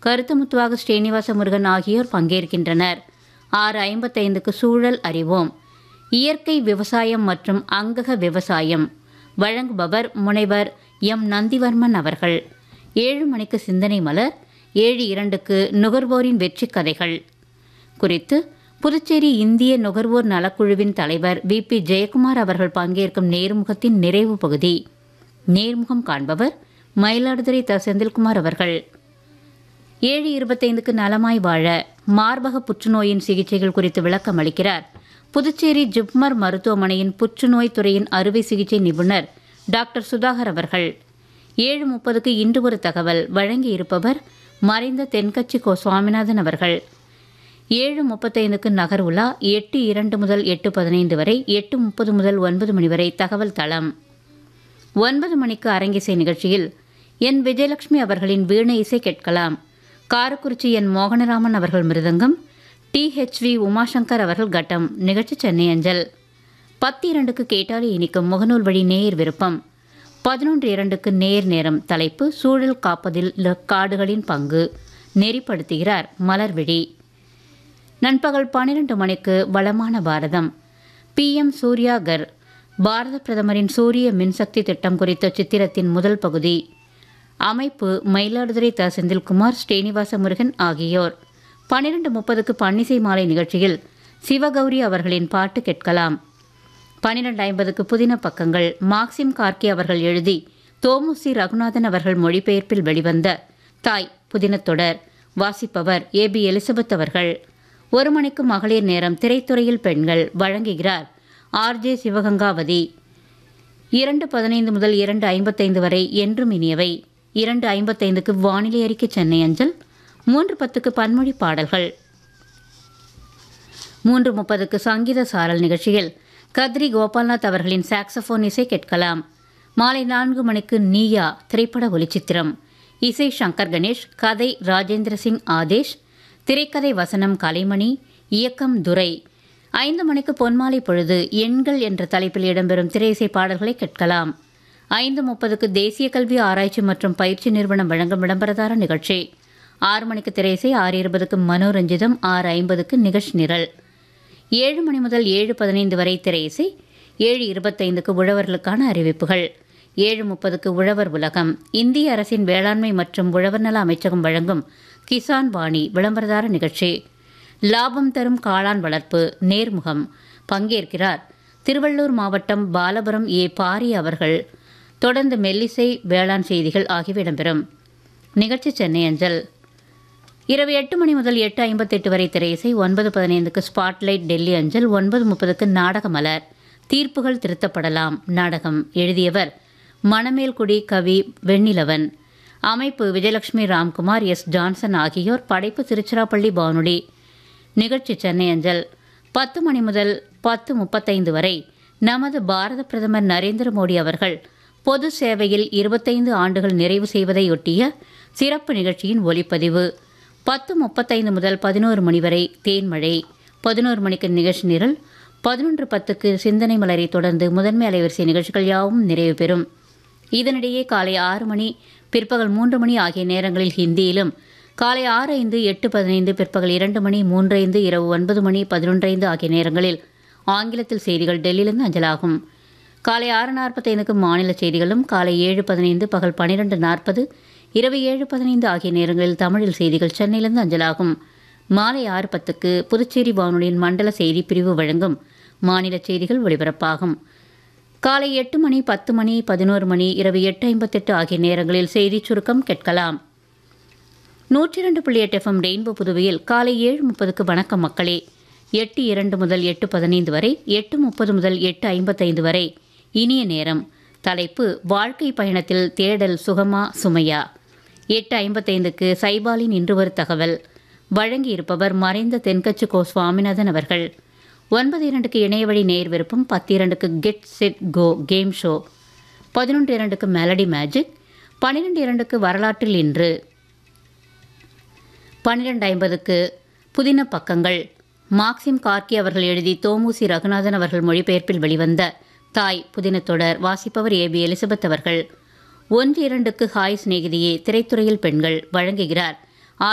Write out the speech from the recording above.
கருத்தமுத்துவாக ஸ்ரீனிவாச முருகன் ஆகியோர் பங்கேற்கின்றனர் ஆறு ஐம்பத்தைந்துக்கு சூழல் அறிவோம் இயற்கை விவசாயம் மற்றும் அங்கக விவசாயம் வழங்குபவர் முனைவர் எம் நந்திவர்மன் அவர்கள் ஏழு மணிக்கு சிந்தனை மலர் ஏழு இரண்டுக்கு நுகர்வோரின் வெற்றி கதைகள் குறித்து புதுச்சேரி இந்திய நுகர்வோர் நலக்குழுவின் தலைவர் வி பி ஜெயக்குமார் அவர்கள் பங்கேற்கும் நேர்முகத்தின் நிறைவு பகுதி நேர்முகம் காண்பவர் மயிலாடுதுறை த செந்தில்குமார் அவர்கள் ஏழு இருபத்தைந்துக்கு நலமாய் வாழ மார்பக புற்றுநோயின் சிகிச்சைகள் குறித்து விளக்கம் அளிக்கிறார் புதுச்சேரி ஜிப்மர் மருத்துவமனையின் புற்றுநோய் துறையின் அறுவை சிகிச்சை நிபுணர் டாக்டர் சுதாகர் அவர்கள் ஏழு முப்பதுக்கு இன்று ஒரு தகவல் வழங்கி இருப்பவர் மறைந்த தென்கட்சி கோ சுவாமிநாதன் அவர்கள் ஏழு முப்பத்தைந்துக்கு நகர் உலா எட்டு இரண்டு முதல் எட்டு பதினைந்து வரை எட்டு முப்பது முதல் ஒன்பது மணி வரை தகவல் தளம் ஒன்பது மணிக்கு அரங்கிசை நிகழ்ச்சியில் என் விஜயலட்சுமி அவர்களின் வீணை இசை கேட்கலாம் காரக்குறிச்சி என் மோகனராமன் அவர்கள் mridangam T H V Umashankar அவர்கள் கட்டம் நிகழ்ச்சி சென்னை அஞ்சல் பத்து இரண்டுக்கு கேட்டாலே இனிக்கும் முகநூல் வழி நேர் விருப்பம் பதினொன்று இரண்டுக்கு நேர் நேரம் தலைப்பு சூழல் காப்பதில் ல- காடுகளின் பங்கு நெறிப்படுத்துகிறார் மலர்விழி நண்பகல் பன்னிரண்டு மணிக்கு வளமான பாரதம் பிஎம் சூர்யா கர் பாரத பிரதமரின் சூரிய மின்சக்தி திட்டம் குறித்த சித்திரத்தின் முதல் பகுதி அமைப்பு மயிலாடுதுறை த செந்தில்குமார் ஸ்ரீனிவாச முருகன் ஆகியோர் பன்னிரண்டு முப்பதுக்கு பன்னிசை மாலை நிகழ்ச்சியில் சிவகௌரி அவர்களின் பாட்டு கேட்கலாம் பன்னிரண்டு ஐம்பதுக்கு புதின பக்கங்கள் மார்க்சிம் கார்கே அவர்கள் எழுதி தோமுசி ரகுநாதன் அவர்கள் மொழிபெயர்ப்பில் வெளிவந்த தாய் புதினத் தொடர் வாசிப்பவர் ஏ பி எலிசபெத் அவர்கள் ஒரு மணிக்கு மகளிர் நேரம் திரைத்துறையில் பெண்கள் வழங்குகிறார் ஆர்ஜே சிவகங்காவதி இரண்டு பதினைந்து முதல் இரண்டு ஐம்பத்தைந்து வரை என்றும் இனியவை இரண்டு ஐம்பத்தைந்துக்கு வானிலை அறிக்கை சென்னை அஞ்சல் மூன்று பத்துக்கு பன்மொழி பாடல்கள் மூன்று முப்பதுக்கு சங்கீத சாரல் நிகழ்ச்சியில் கத்ரி கோபால்நாத் அவர்களின் சாக்ஸபோன் இசை கேட்கலாம் மாலை நான்கு மணிக்கு நீயா திரைப்பட ஒளிச்சித்திரம் இசை சங்கர் கணேஷ் கதை ராஜேந்திர சிங் ஆதேஷ் திரைக்கதை வசனம் கலைமணி இயக்கம் துரை ஐந்து மணிக்கு பொன்மாலை பொழுது எண்கள் என்ற தலைப்பில் இடம்பெறும் திரையிசை பாடல்களை கேட்கலாம் ஐந்து முப்பதுக்கு தேசிய கல்வி ஆராய்ச்சி மற்றும் பயிற்சி நிறுவனம் வழங்கும் விளம்பரதார நிகழ்ச்சி ஆறு மணிக்கு திரையிசை ஆறு இருபதுக்கு மனோரஞ்சிதம் ஆறு ஐம்பதுக்கு நிகழ்ச்சி நிரல் ஏழு மணி முதல் ஏழு பதினைந்து வரை திரையிசை ஏழு இருபத்தைந்துக்கு உழவர்களுக்கான அறிவிப்புகள் ஏழு முப்பதுக்கு உழவர் உலகம் இந்திய அரசின் வேளாண்மை மற்றும் உழவர் நல அமைச்சகம் வழங்கும் கிசான் வாணி விளம்பரதார நிகழ்ச்சி லாபம் தரும் காளான் வளர்ப்பு நேர்முகம் பங்கேற்கிறார் திருவள்ளூர் மாவட்டம் பாலபுரம் ஏ பாரி அவர்கள் தொடர்ந்து மெல்லிசை வேளாண் செய்திகள் ஆகியவை இடம்பெறும் நிகழ்ச்சி சென்னை அஞ்சல் இரவு எட்டு மணி முதல் எட்டு ஐம்பத்தெட்டு வரை திரையிசை ஒன்பது பதினைந்துக்கு ஸ்பாட்லைட் டெல்லி அஞ்சல் ஒன்பது முப்பதுக்கு நாடக மலர் தீர்ப்புகள் திருத்தப்படலாம் நாடகம் எழுதியவர் மணமேல்குடி கவி வெண்ணிலவன் அமைப்பு விஜயலட்சுமி ராம்குமார் எஸ் ஜான்சன் ஆகியோர் படைப்பு திருச்சிராப்பள்ளி வானொலி நிகழ்ச்சி சென்னை அஞ்சல் பத்து மணி முதல் பத்து முப்பத்தைந்து வரை நமது பாரத பிரதமர் நரேந்திர மோடி அவர்கள் பொது சேவையில் இருபத்தைந்து ஆண்டுகள் நிறைவு செய்வதையொட்டிய சிறப்பு நிகழ்ச்சியின் ஒலிப்பதிவு பத்து முப்பத்தைந்து முதல் பதினோரு மணி வரை தேன்மழை பதினோரு மணிக்கு நிகழ்ச்சி நிரல் பதினொன்று பத்துக்கு சிந்தனை மலரை தொடர்ந்து முதன்மை அலைவரிசை நிகழ்ச்சிகள் யாவும் நிறைவு பெறும் இதனிடையே காலை ஆறு மணி பிற்பகல் மூன்று மணி ஆகிய நேரங்களில் ஹிந்தியிலும் காலை ஆறு ஐந்து எட்டு பதினைந்து பிற்பகல் இரண்டு மணி மூன்று ஐந்து இரவு ஒன்பது மணி பதினொன்று ஐந்து ஆகிய நேரங்களில் ஆங்கிலத்தில் செய்திகள் டெல்லியிலிருந்து அஞ்சலாகும் காலை ஆறு நாற்பத்தைந்துக்கு மாநில செய்திகளும் காலை ஏழு பதினைந்து பகல் பன்னிரெண்டு நாற்பது இரவு ஏழு பதினைந்து ஆகிய நேரங்களில் தமிழில் செய்திகள் சென்னையிலிருந்து அஞ்சலாகும் மாலை ஆறு பத்துக்கு புதுச்சேரி வானொலியின் மண்டல செய்தி பிரிவு வழங்கும் மாநில செய்திகள் ஒலிபரப்பாகும் காலை எட்டு மணி பத்து மணி பதினோரு மணி இரவு எட்டு ஐம்பத்தெட்டு ஆகிய நேரங்களில் செய்திச் சுருக்கம் கேட்கலாம் நூற்றி இரண்டு புள்ளி எட்டு எஃப்எம் ரெயின்போ புதுவையில் காலை ஏழு முப்பதுக்கு வணக்கம் மக்களே எட்டு இரண்டு முதல் எட்டு பதினைந்து வரை எட்டு முப்பது முதல் எட்டு ஐம்பத்தைந்து வரை இனிய நேரம் தலைப்பு வாழ்க்கை பயணத்தில் தேடல் சுகமா சுமையா எட்டு ஐம்பத்தைந்துக்கு சைபாலின் இன்று ஒரு தகவல் வழங்கியிருப்பவர் மறைந்த தென்கட்சி கோ சுவாமிநாதன் அவர்கள் ஒன்பது இரண்டுக்கு இணையவழி நேர் விருப்பம் பத்து இரண்டுக்கு get set go game show பதினொன்று இரண்டுக்கு மெலடி மேஜிக் பன்னிரெண்டு இரண்டுக்கு வரலாற்றில் இன்று பன்னிரெண்டு ஐம்பதுக்கு புதின பக்கங்கள் மார்க்சிம் கார்கி அவர்கள் எழுதி தோமுசி ரகுநாதன் அவர்கள் மொழிபெயர்ப்பில் வெளிவந்த தாய் புதின தொடர் வாசிப்பவர் ஏபி எலிசபெத் அவர்கள் ஒன்று இரண்டுக்கு ஹாய் சிநேகிதியே திரைத்துறையில் பெண்கள் வழங்குகிறார்